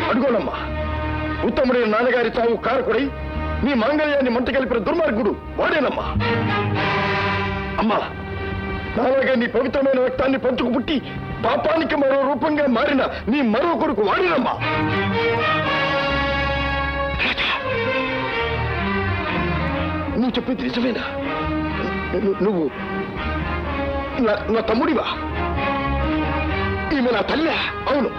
అడుగోనమ్మా ఉత్తముడైన నాన్నగారి చావు కారకుడై నీ మాంగళ్యాన్ని మంట కలిపిన దుర్మార్గుడు వాడేనమ్మా అమ్మా నాలాగా నీ పవిత్రమైన రక్తాన్ని పంచుకు పుట్టి పాపానికి మరో రూపంగా మారిన నీ మరో కొడుకు వాడినమ్మా రాజా, నువ్వు చెప్పింది నిజమేనా ను- నువ్వు నా- నా తమ్ముడివా ఈమె నా తల్లి అవును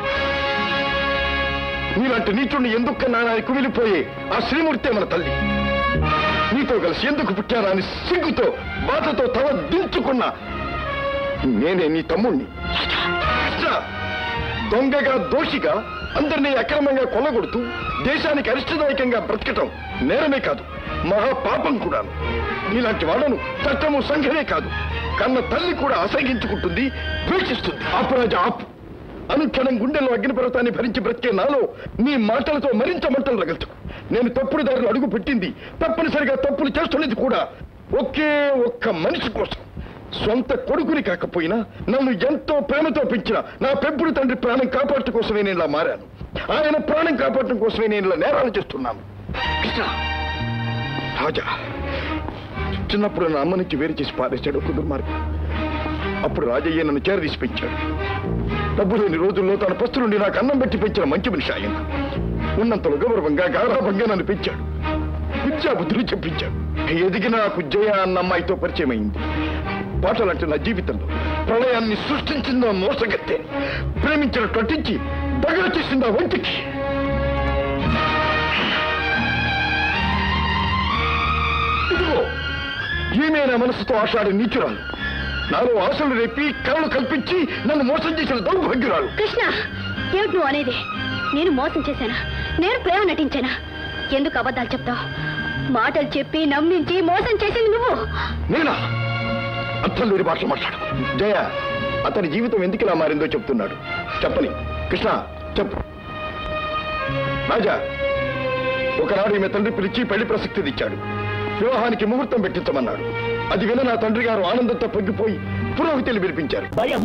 నీలాంటి నీచుడిని ఎందుకు నాని కుమిలిపోయే ఆ శ్రీమూర్తే మన తల్లి నీతో కలిసి ఎందుకు పుట్టానా అని సిగ్గుతో బాధతో తల దించుకున్న నేనే నీ తమ్ముణ్ణి కృష్ణ, దొంగగా దోషిగా అందరినీ అక్రమంగా కొల్లగొడుతూ దేశానికి అరిష్టదాయకంగా బ్రతకటం నేరమే కాదు మహా పాపం కూడాను నీలాంటి వాళ్ళను చట్టము సంఘమే కాదు కన్న తల్లి కూడా అసహించుకుంటుంది ద్వేషిస్తుంది ఆపురాజ ఆపు అనుక్షణం గుండెల్లో అగ్నిపర్వతాన్ని భరించి బ్రతికే నాలో నీ మాటలతో మరింత మంటలు రగల్చు నేను తప్పుడు దారిలో అడుగు పెట్టింది తప్పనిసరిగా తప్పులు చేస్తున్నది కూడా ఒకే ఒక్క మనిషి కోసం సొంత కొడుకుని కాకపోయినా నన్ను ఎంతో ప్రేమతో పెంచిన నా పెంపుడు తండ్రి ప్రాణం కాపాడటం కోసమే నేను ఇలా మారాను ఆయన ప్రాణం కాపాడటం కోసమే నేను ఇలా నేరాలు చేస్తున్నాను కృష్ణ రాజా చిన్నప్పుడు నా అమ్మ నుంచి వేరు చేసి పారేశాడు ఒక దుర్మార్గం అప్పుడు రాజయ్య నన్ను చేరదీసి పెంచాడు డబ్బు లేని రోజుల్లో తన పస్తు నుండి నాకు అన్నం పెట్టి పెంచిన మంచి మనిషి ఆయన ఉన్నంతలో గౌరవంగా గారాభంగా నన్ను పెంచాడు విద్యాబుద్ధులు చెప్పించాడు ఎదిగిన నాకు జయ అన్న అమ్మాయితో పరిచయం అయింది పాటలంటే నా జీవితంలో ప్రళయాన్ని సృష్టించిందో మోసగత్తే ప్రేమించిన కట్టించి దగ్గర చేసిందా వంటికి ఇదిగో ఈమె నా మనసుతో ఆషాడి నీచురాలు నాలో ఆశలు రేపి కళలు కల్పించి నన్ను మోసం చేసిన దౌర్భాగ్యురాలు కృష్ణ ఏమిటి నువ్వు అనేది నేను మోసం చేశానా నేను ప్రేమ నటించానా ఎందుకు అబద్ధాలు చెప్తావు మాటలు చెప్పి నమ్మించి మోసం చేసింది నువ్వు నేనా అర్థం లేని భాష మాట్లాడు జయ అతని జీవితం ఎందుకు ఇలా మారిందో చెప్తున్నాడు చెప్పని కృష్ణ చెప్పు రాజా ఒకనాడు ఈమె తండ్రి పిలిచి పెళ్లి ప్రసక్తి ఇచ్చాడు వివాహానికి ముహూర్తం పెట్టించమన్నాడు అది విన నా తండ్రి గారు ఆనందంతో పొంగిపోయి పురోహితులు పిలిపించారు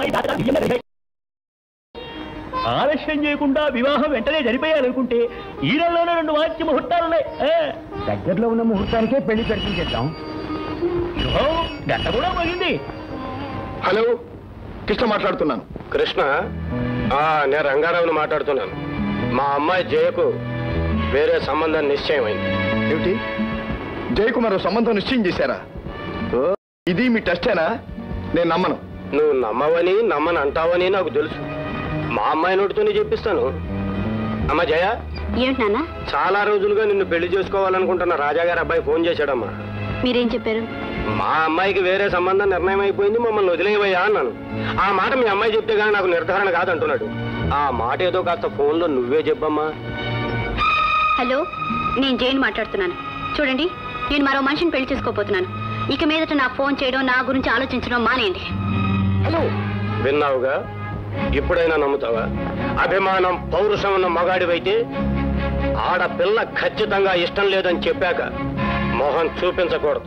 ఆలస్యం చేయకుండా వివాహం వెంటనే జరిపేయాలనుకుంటే ఈ నెలలోనే రెండు మంచి ముహూర్తాలున్నాయి ఆ, దగ్గరలో ఉన్న ముహూర్తానికే పెళ్లి జరిపించేద్దాం శుభం, గంట కూడా మగింది హలో కృష్ణ మాట్లాడుతున్నాను కృష్ణ ఆ, నేను రంగారావుని మాట్లాడుతున్నాను మా అమ్మాయి జయకు వేరే సంబంధం నిశ్చయమైంది ఏమిటి జయకుమార్ సంబంధం నిశ్చయం చేశారా ఓ, ఇది మీ టెస్టేనా నేను నమ్మను నువ్వు నమ్మవని నమ్మని అంటావని నాకు తెలుసు మా అమ్మాయి నోటితోనే చెప్పిస్తాను అమ్మ జయ ఏమిటి నాన్న చాలా రోజులుగా నిన్ను పెళ్లి చేసుకోవాలనుకుంటున్న రాజాగారి అబ్బాయి ఫోన్ చేశాడమ్మా మీరేం చెప్పారు మా అమ్మాయికి వేరే సంబంధం నిర్ణయం అయిపోయింది మమ్మల్ని వదిలేవయ్యా అన్నాను ఆ మాట మీ అమ్మాయి చెప్తే గానీ నాకు నిర్ధారణ కాదంటున్నాడు ఆ మాట ఏదో కాస్త ఫోన్లో నువ్వే చెప్పమ్మా హలో నేను జైన్ మాట్లాడుతున్నాను చూడండి నేను మరో మనిషిని పెళ్లి చేసుకోబోతున్నాను ఇక మీదట నాకు ఫోన్ చేయడం నా గురించి ఆలోచించడం మానేయండి హలో విన్నావుగా ఇప్పుడైనా నమ్ముతావా అభిమానం పౌరుషం ఉన్న మగాడివైతే ఆడపిల్ల ఖచ్చితంగా ఇష్టం లేదని చెప్పాక మొహం చూపించకూడదు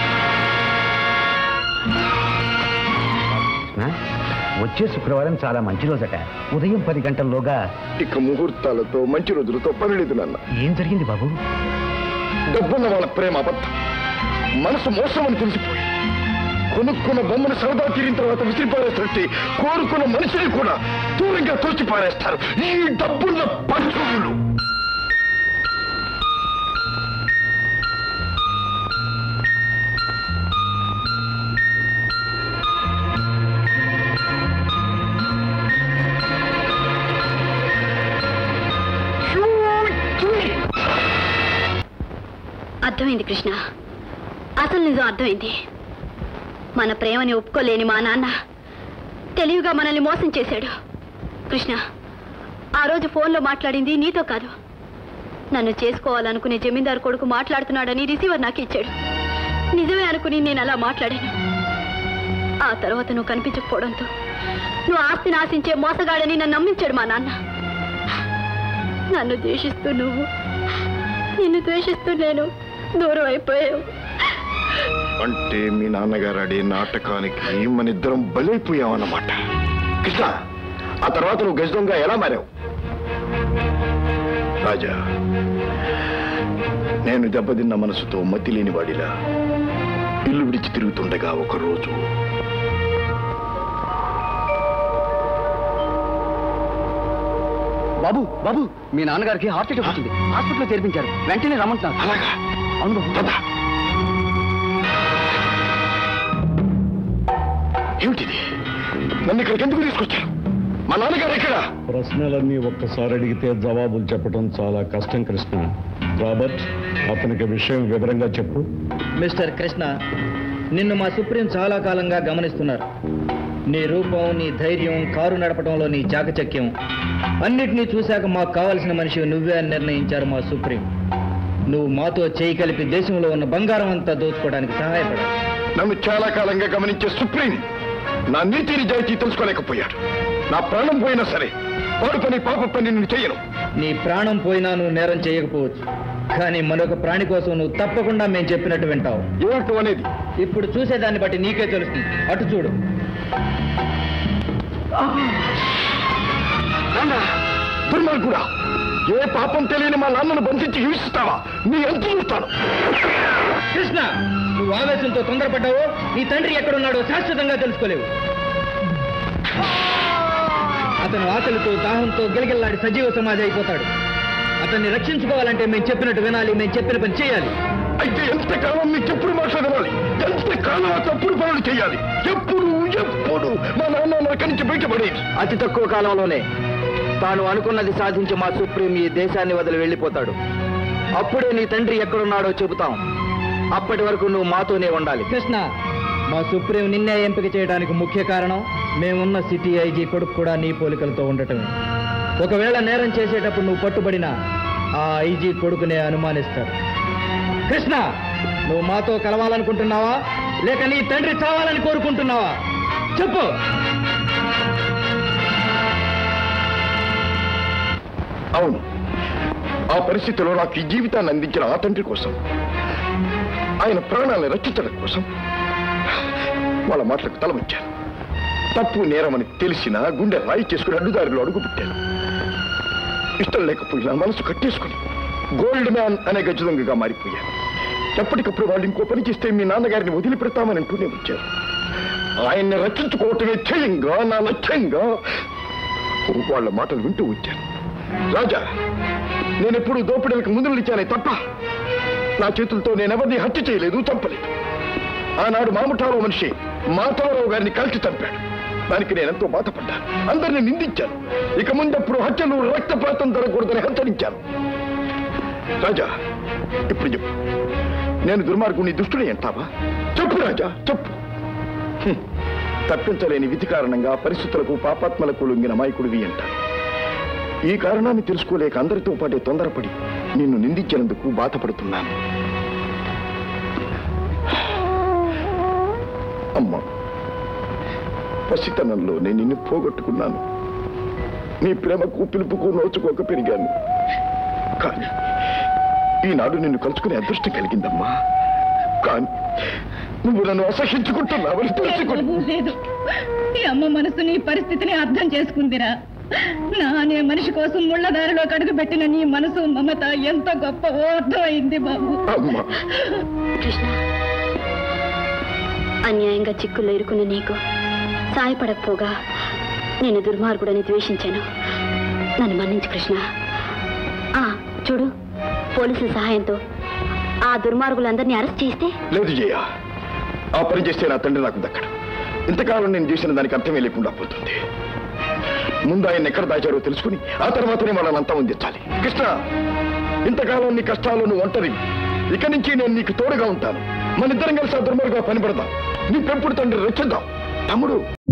కృష్ణ, వచ్చే శుక్రవారం చాలా మంచి రోజట ఉదయం పది గంటల్లోగా ఇక ముహూర్తాలతో మంచి రోజులతో పని లేదు నాన్న ఏం జరిగింది బాబు డబ్బున్న వాళ్ళ ప్రేమ అబద్ధం మనసు మోసం అని తెలిసిపోయి కొనుక్కున్న బొమ్మను సరదా తీరిన తర్వాత విసిరిపారేస్తుంటే కోరుకున్న మనిషిని కూడా దూరంగా తోచి పారేస్తారు ఈ డబ్బున్న పశువులు అర్థమైంది కృష్ణ అసలు నిజం అర్థమైంది మన ప్రేమని ఒప్పుకోలేని మా నాన్న తెలివిగా మనల్ని మోసం చేశాడు కృష్ణ ఆ రోజు ఫోన్లో మాట్లాడింది నీతో కాదు నన్ను చేసుకోవాలనుకునే జమీందారు కొడుకు మాట్లాడుతున్నాడని రిసీవర్ నాకు ఇచ్చాడు నిజమే అనుకుని నేను అలా మాట్లాడాను ఆ తర్వాత నువ్వు కనిపించకపోవడంతో నువ్వు ఆస్తిని ఆశించే మోసగాడని నన్ను నమ్మించాడు మా నాన్న నన్ను ద్వేషిస్తూ నువ్వు నిన్ను ద్వేషిస్తూ నేను దూరం అయిపోయావు అంటే మీ నాన్నగారు ఆడే నాటకానికి మన ఇద్దరం బలైపోయామన్నమాట కృష్ణ ఆ తర్వాత నువ్వు గజంగా ఎలా మారావు రాజా నేను దెబ్బతిన్న మనసుతో మతి లేని వాడిలా ఇల్లు విడిచి తిరుగుతుండగా ఒక రోజు బాబు బాబు మీ నాన్నగారికి హార్ట్ అటాక్ వచ్చింది హాస్పిటల్లో చేర్పించారు వెంటనే రమ్మంటున్నారు అలాగా అవును బాబు పద. ఏమిటిది నన్ను ఇక్కడికి ఎందుకు తీసుకొచ్చారు మా నాన్నగారు ఎక్కడ ప్రశ్నలన్నీ ఒక్కసారి అడిగితే జవాబులు చెప్పడం చాలా కష్టం కృష్ణ రాబర్ట్ అతనికి విషయం వివరంగా చెప్పు మిస్టర్ కృష్ణ నిన్ను మా సుప్రీం చాలా కాలంగా గమనిస్తున్నారు నీ రూపం నీ ధైర్యం కారు నడపడంలో నీ చాకచక్యం అన్నిటినీ చూశాక మాకు కావలసిన మనిషి నువ్వే అని నిర్ణయించారు మా సుప్రీం నువ్వు మాతో చేయి కలిపి దేశంలో ఉన్న బంగారం అంతా దోచుకోవడానికి సహాయపడాలి నన్ను చాలా కాలంగా గమనించే సుప్రీం నా నీతి నిజాయితీ తెలుసుకోలేకపోయాడు నా ప్రాణం పోయినా సరే వాడు పని పాప పని నేను చెయ్యను నీ ప్రాణం పోయినా నువ్వు నేరం చేయకపోవచ్చు కానీ మరొక ప్రాణి కోసం నువ్వు తప్పకుండా మేము చెప్పినట్టు వింటావు ఏమిటో అనేది ఇప్పుడు చూసేదాన్ని బట్టి నీకే తెలుస్తుంది అటు చూడు నాన్న దుర్మార్గుడా ఏ పాపం తెలియని మా నాన్నను బంధించి హింసిస్తావా నీ ఎంత చూస్తాను కృష్ణ నువ్వు ఆవేశంతో తొందరపడ్డావో నీ తండ్రి ఎక్కడున్నాడో శాశ్వతంగా తెలుసుకోలేవు అతను ఆకలితో దాహంతో గిలగిల్లాడి సజీవ సమాధి అయిపోతాడు అతన్ని రక్షించుకోవాలంటే మేము చెప్పినట్టు వినాలి మేము చెప్పిన పని చేయాలి అయితే ఎంతకాలం నీకు ఎప్పుడు మాట్లాడవాలి ఎంతకాలం ఆ తప్పుడు పనులు చేయాలి ఎప్పుడు ఎప్పుడు మా నాన్న నరక నుంచి బయటపడేది అతి తక్కువ కాలంలోనే తాను అనుకున్నది సాధించి మా సుప్రీం ఈ దేశాన్ని వదిలి వెళ్ళిపోతాడు అప్పుడే నీ తండ్రి ఎక్కడున్నాడో చెబుతాం అప్పటి వరకు నువ్వు మాతోనే ఉండాలి కృష్ణ మా సుప్రీం నిన్నే ఎంపిక చేయడానికి ముఖ్య కారణం మేమున్న సిటీ ఐజీ కొడుకు కూడా నీ పోలికలతో ఉండటమే ఒకవేళ నేరం చేసేటప్పుడు నువ్వు పట్టుబడినా ఆ ఐజీ కొడుకునే అనుమానిస్తారు కృష్ణ నువ్వు మాతో కలవాలనుకుంటున్నావా లేక నీ తండ్రి చావాలని కోరుకుంటున్నావా చెప్పు అవును ఆ పరిస్థితిలో నాకు ఈ జీవితాన్ని అందించిన ఆ తండ్రి కోసం ఆయన ప్రాణాలను రక్షించడం కోసం వాళ్ళ మాటలకు తల వచ్చాను తప్పు నేరమని తెలిసిన గుండె రాయి చేసుకుని అడ్డుదారిలో అడుగు పెట్టాను ఇష్టం లేకపోయినా మనసు కట్టేసుకుని గోల్డ్ మ్యాన్ అనే గజదొంగగా మారిపోయాను ఎప్పటికప్పుడు వాళ్ళు ఇంకో పని చేస్తే మీ నాన్నగారిని వదిలిపెడతామని అంటూనే వచ్చారు ఆయన్ని రక్షించుకోవటమే ధ్యేయంగా నా లక్ష్యంగా వాళ్ళ మాటలు వింటూ వచ్చాను రాజా నేను ఎప్పుడు దోపిడీలకు ముందు నిలిచానే తప్ప నా చేతులతో నేనెవరిని హత్య చేయలేదు చంపలేదు ఆనాడు మాముఠాలో మనిషి మాధవరావు గారిని కలిసి చంపాడు దానికి నేనెంతో బాధపడ్డాను అందరిని నిందించాను ఇక ముందప్పుడు హత్యలు రక్తపాతం జరగకూడదని హెచ్చరించాను రాజా ఇప్పుడు చెప్పు నేను దుర్మార్గుని దుష్టుని అంటావా చెప్పు రాజా చెప్పు హ్మ్. తప్పించలేని విధి కారణంగా పరిస్థితులకు పాపాత్మలకు లొంగిన మాయకుడివి అంటారు ఈ కారణాన్ని తెలుసుకోలేక అందరితో పాటే తొందరపడి నిన్ను నిందించినందుకు బాధపడుతున్నాను అమ్మా పసితనంలో నేను నిన్ను పోగొట్టుకున్నాను నీ ప్రేమకు పిలుపుకు నోచుకోక పెరిగాను కానీ ఈనాడు నిన్ను కలుసుకునే అదృష్టం కలిగిందమ్మా కానీ నువ్వు నన్ను అసహించుకుంటున్నావని తెలుసుకుని లేదు ఈ అమ్మ మనసు నీ పరిస్థితిని అర్థం చేసుకుందిరా నా అనే మనిషి కోసం ముళ్ళదారిలో కడుగు పెట్టిన నీ మనసు మమత ఎంత గొప్ప అర్థమైంది బాబు అమ్మా కృష్ణ అన్యాయంగా చిక్కుల్లో ఇరుకున్న నీకు సాయపడకపోగా నేను దుర్మార్గుడని ద్వేషించాను నన్ను మన్నించు కృష్ణ ఆ చూడు పోలీసుల సహాయంతో ఆ దుర్మార్గులందరినీ అరెస్ట్ చేస్తే లేదు జయ ఆ పని చేస్తే నా తండ్రి నాకు దక్కడు ఇంతకాలం నేను చేసిన దానికి అర్థమే లేకుండా పోతుంది ముందు ఆయన ఎక్కడ దాచారో తెలుసుకుని ఆ తర్వాతనే వాళ్ళని అంతా ఉందించాలి కృష్ణ ఇంతకాలం నీ కష్టాలు నువ్వు ఒంటరి ఇక నుంచి నేను నీకు తోడుగా ఉంటాను మన ఇద్దరం కలిసి ఆ దుర్మార్గా పని పడదాం నీ పెంపుడు తండ్రి రక్షిద్దాం తమ్ముడు